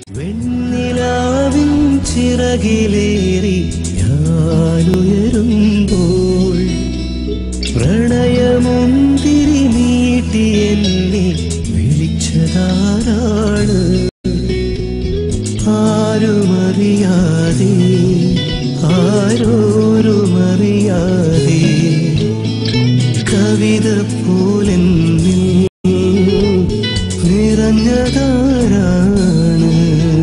വെണ്ണിലാവിൻ ചിറകിലേറി ഞാനുയരുമ്പോൾ പ്രണയമുന്തിരി നീട്ടി എന്നെ വിളിച്ചതാരാണ് ആരുമറിയാതെ ആരോരുമറിയാതെ കവിത പോലെന്നിൽ നിറഞ്ഞതാരാണ്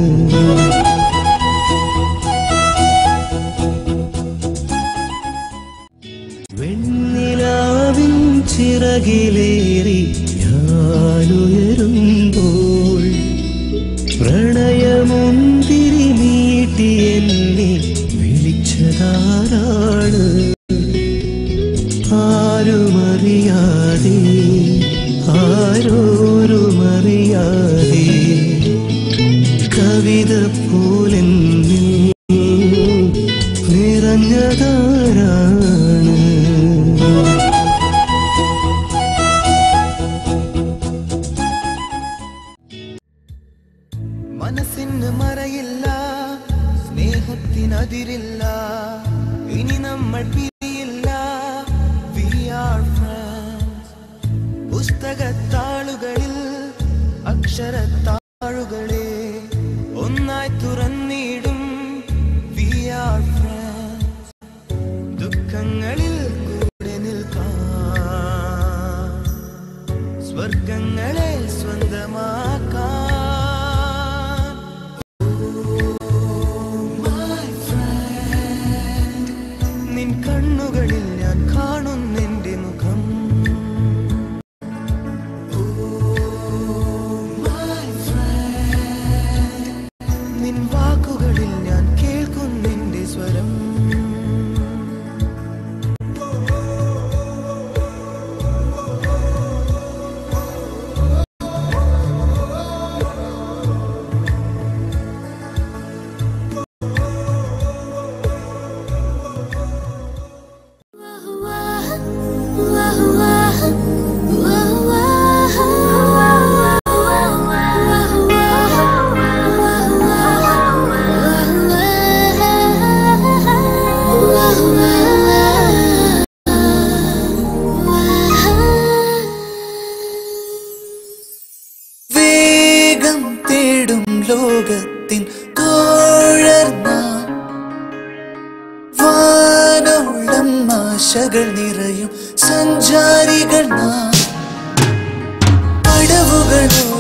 വെണ്ണിലാവിൻ ചിറകിലേറി ഞാനുയരുമ്പോൾ പ്രണയമുന്തിരി നീട്ടി എന്നെ വിളിച്ചതാരാണ് ആരുമറിയാതെ ആരോരുമറിയാതെ കവിത പോലെന്നിൽ നിറഞ്ഞതാരാണ് മനസ്സിന് മറയില്ല സ്നേഹത്തിനതിരില്ല ഇനി നമ്മൾ പിരിയില്ല We are friends. പുസ്തകത്താളുകളിൽ അക്ഷരത്താളുകളെ ഒന്നായി തുറന്നിടും We are friends. ദുഃഖങ്ങളിൽ കൂടെ നിൽക്കാം സ്വർഗങ്ങളെ സ്വന്തമാക്കാൻ My friend. നിൻ കണ്ണുകളിൽ ഞാൻ കാണുന്നെന്റെ മുഖം My friend. നിൻ വാക്കുകളിൽ ഞാൻ കേൾക്കുന്നെന്റെ സ്വരം വേഗം തേടും ലോകത്തിൻ തോഴർന്ന വാനോളം ആശകൾ നിറയും സഞ്ചാരികൾ നാം പടവുകളോ